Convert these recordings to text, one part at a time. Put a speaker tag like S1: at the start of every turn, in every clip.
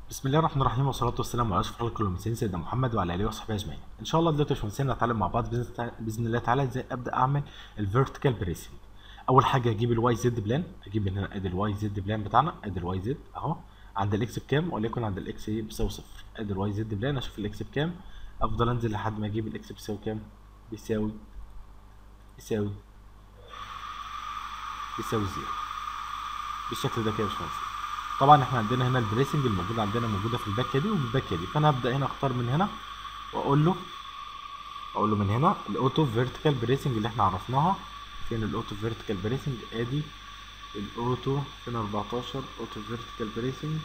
S1: بسم الله الرحمن الرحيم والصلاة والسلام على أشرف خلق المرسلين سيدنا محمد وعلى آله وصحبه أجمعين. إن شاء الله دلوقتي يا باشمهندسين هنتعلم مع بعض بإذن تع- بإذن الله تعالى إزاي أبدأ أعمل الفيرتيكال بريسنج. أول حاجة أجيب الواي زد بلان، أجيب من هنا أدي الواي زد بلان بتاعنا، أدي الواي زد أهو عند الإكس بكام وليكن عند الإكس إيه بيساوي صفر. أدي الواي زد بلان أشوف الإكس بكام أفضل أنزل لحد ما أجيب الإكس بيساوي كام؟ بيساوي بيساوي بيساوي زيرو. بالشكل ده كده يا باشمهندس. طبعا احنا عندنا هنا البريسنج الموجوده عندنا موجوده في الباكيه دي والباكيه دي فانا هبدا هنا اختار من هنا واقول له اقول له من هنا الاوتو فيرتيكال بريسنج اللي احنا عرفناها فين الاوتو فيرتيكال بريسنج ادي الاوتو فين 14 اوتو فيرتيكال بريسنج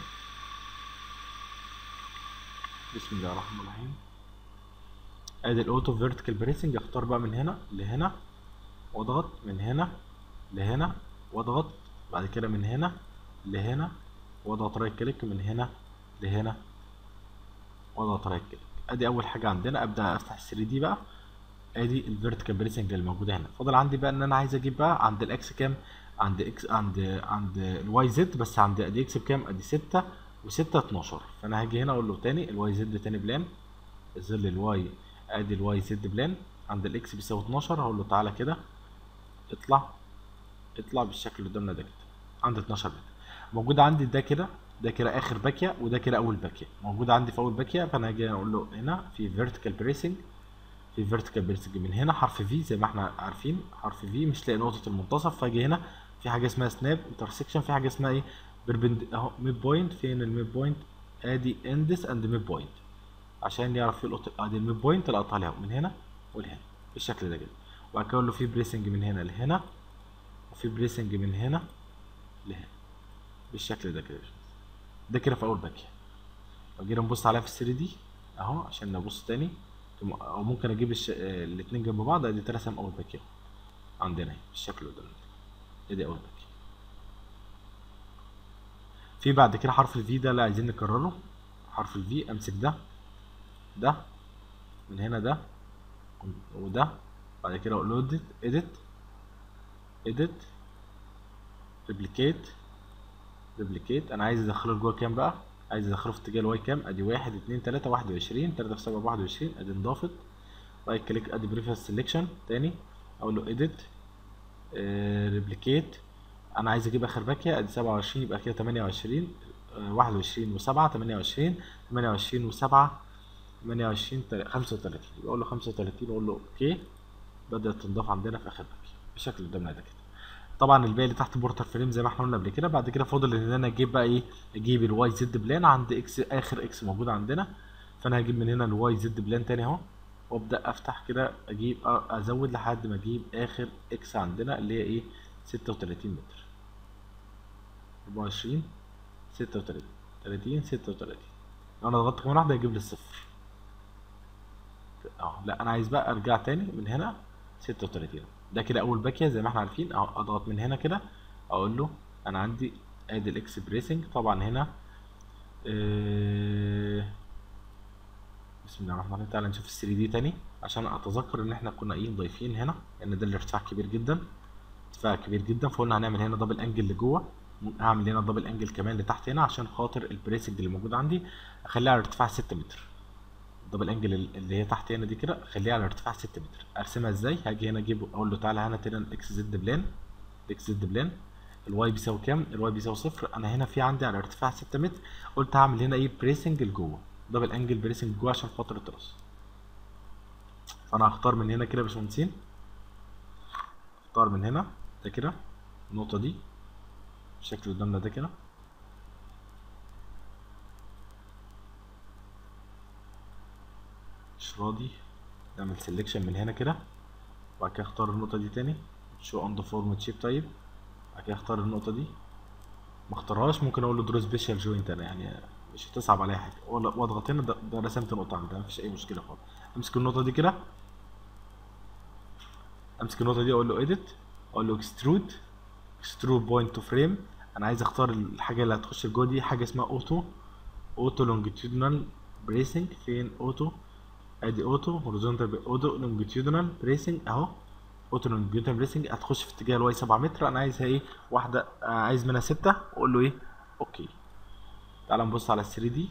S1: بسم الله الرحمن الرحيم ادي الاوتو فيرتيكال بريسنج اختار بقى من هنا لهنا واضغط من هنا لهنا واضغط بعد كده من هنا لهنا واضغط رايت كليك من هنا لهنا واضغط رايت كليك ادي اول حاجه عندنا ابدا افتح 3 دي بقى ادي الفيرتيكال بريسنج اللي موجوده هنا فاضل عندي بقى ان انا عايز اجيب بقى عند الاكس كام عند اكس عند عند الواي زد بس عند ادي اكس بكام ادي 6 و6 12 فانا هاجي هنا اقول له تاني الواي زد تاني بلان ظل الواي ادي الواي زد بلان عند الاكس بيساوي 12 هقول له تعالى كده اطلع اطلع بالشكل اللي قدامنا ده كده عند 12 متر موجود عندي ده كده ده كده اخر باكيه وده كده اول باكيه موجود عندي في اول باكيه فانا هاجي اقول له هنا في فيرتيكال بريسنج في فيرتيكال بريسنج من هنا حرف في زي ما احنا عارفين حرف في مش لاقي نقطه المنتصف فاجي هنا في حاجه اسمها سناب انترسكشن في حاجه اسمها ايه بيربند اهو ميد بوينت فين الميد بوينت ادي اندس اند ميد بوينت عشان يعرف يلقط ادي الميد بوينت لقطها لي اهو من هنا ولهنا بالشكل ده كده وبعد كده اقول له في بريسنج من هنا لهنا وفي بريسنج من هنا لهنا بالشكل ده كده ده كده في اول باكيه لو جينا نبص عليها في 3 دي اهو عشان نبص تاني او ممكن اجيب الش... آه، الاتنين جنب بعض ادي ترسم اول باكيه عندنا اهي بالشكل اللي قدامنا ده. ادي اول باكيه في بعد كده حرف الفي ده اللي عايزين نكرره حرف الفي امسك ده ده من هنا ده وده بعد كده اقول له اديت اديت اديت ريبليكيت ريبليكيت انا عايز ادخله لجوه كام بقى عايز ادخله في اتجاه الواي كام ادي واحد اتنين تلاته واحد وعشرين تلاته في سبعه بواحد وعشرين ادي انضافت رايت كليك ادي بريفيس سيلكشن تاني اقول له اديت ريبليكيت انا عايز اجيب اخر باكيه ادي سبعه وعشرين يبقى كده تمانيه وعشرين واحد وعشرين وسبعه تمانيه وعشرين تمانيه وعشرين وسبعه تمانيه وعشرين خمسه وتلاتين يبقى اقول له خمسه وتلاتين واقول له اوكي بدأت تنضاف عندنا في اخر باكيه بالشكل اللي قدامنا ده كده طبعا الباقي اللي تحت بورتر فريم زي ما احنا قلنا قبل كده بعد كده فاضل ان انا اجيب بقى ايه اجيب الواي زد بلان عند اكس اخر اكس موجود عندنا فانا هجيب من هنا الواي زد بلان تاني اهو وابدا افتح كده اجيب أ- ازود لحد ما اجيب اخر اكس عندنا اللي هي ايه 36 متر 24 36 30 36 لو انا ضغطت كمان واحده هيجيب لي الصفر اه لا انا عايز بقى ارجع تاني من هنا 36 ده كده اول باكيه زي ما احنا عارفين اهو اضغط من هنا كده اقول له انا عندي ادي الاكس بريسنج طبعا هنا آه، بسم الله الرحمن الرحيم تعالى نشوف ال 3 دي تاني عشان اتذكر ان احنا كنا ايه ضايفين هنا لان ده الارتفاع كبير جدا ارتفاع كبير جدا فقلنا هنعمل هنا دبل انجل لجوه هعمل هنا دبل انجل كمان لتحت هنا عشان خاطر البريسنج اللي موجود عندي اخليها على ارتفاع 6 متر الدبل انجل اللي هي تحت هنا دي كده اخليها على ارتفاع 6 متر ارسمها ازاي هاجي هنا اجيب اقول له تعالى هنا تاني الاكس زد بلان الاكس زد بلان الواي بيساوي كام الواي بيساوي صفر انا هنا في عندي على ارتفاع 6 متر قلت هعمل هنا ايه بريسنج لجوه دبل انجل بريسنج جوه عشان خاطر التراس فانا هختار من هنا كده يا باشمهندسين اختار من هنا ده كده النقطه دي الشكل اللي قدامنا ده كده مش راضي نعمل سيلكشن من هنا كده وبعد كده اختار النقطة دي تاني شو اون ذا فورم شيب طيب بعد كده اختار النقطة دي ما اختارهاش ممكن اقول له درو سبيشال جوينت انا يعني مش هتصعب عليا حاجة ولا- واضغط هنا ده, ده رسمت نقطة عندها مفيش أي مشكلة خالص امسك النقطة دي كده امسك النقطة دي اقول له اديت اقول له اكسترود اكسترود بوينت تو فريم انا عايز اختار الحاجة اللي هتخش جوه دي حاجة اسمها اوتو اوتو لونجيتيودنال بريسنج فين اوتو ادي اوتو هوريزونتال اوتو لونجيتيودنال بريسنج اهو اوتو لونجيتيودنال بريسنج هتخش في اتجاه الواي 7 متر انا عايزها ايه واحده آه، عايز منها 6 واقول له ايه اوكي تعال نبص على ال 3 دي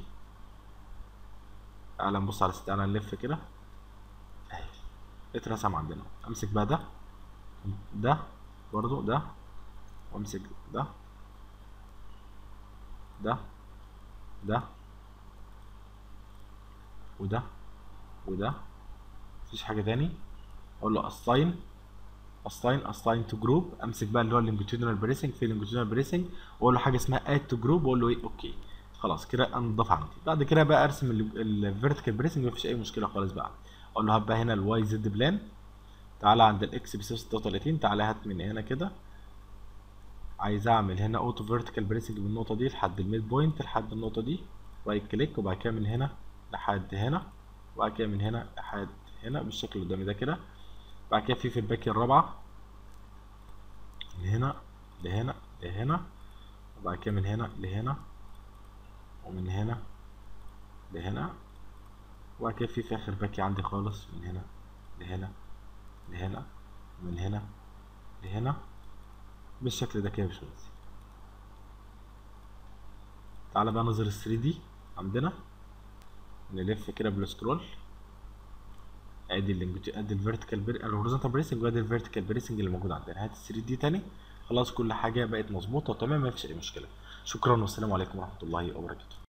S1: تعال نبص على تعال نلف كده اهي اترسم عندنا امسك بقى ده ده برضو ده وامسك ده ده ده وده وده مفيش حاجه تاني اقول له اساين اساين اساين تو جروب امسك بقى اللي هو اللونجيتودينال بريسنج في اللونجيتودينال بريسنج واقول له حاجه اسمها اد تو جروب واقول له ايه اوكي خلاص كده انضاف عندي بعد كده بقى ارسم الفيرتيكال بريسنج مفيش اي مشكله خالص بقى اقول له هات بقى هنا الواي زد بلان تعالى عند الاكس بيساوي 36 تعالى هات من هنا كده عايز اعمل هنا اوتو فيرتيكال بريسنج من النقطه دي لحد الميد بوينت لحد النقطه دي رايت كليك وبعد كده من هنا لحد هنا وبعد كده من هنا لحد هنا بالشكل اللي قدامي ده كده بعد كده في في الباكيه الرابعه من هنا لهنا لهنا وبعد كده من هنا لهنا ومن هنا لهنا وبعد كده في في اخر باكي عندي خالص من هنا لهنا لهنا من هنا لهنا بالشكل ده كده يا باشمهندس تعالى بقى نظهر ال 3 دي عندنا نلف كده بالسكرول ادي اللينج ادي الفيرتيكال بير الهوريزونتال بريسنج وادي الفيرتيكال بريسنج اللي موجود عندنا هات ال 3 دي تاني خلاص كل حاجه بقت مظبوطه وتمام مفيش اي مشكله شكرا والسلام عليكم ورحمه الله وبركاته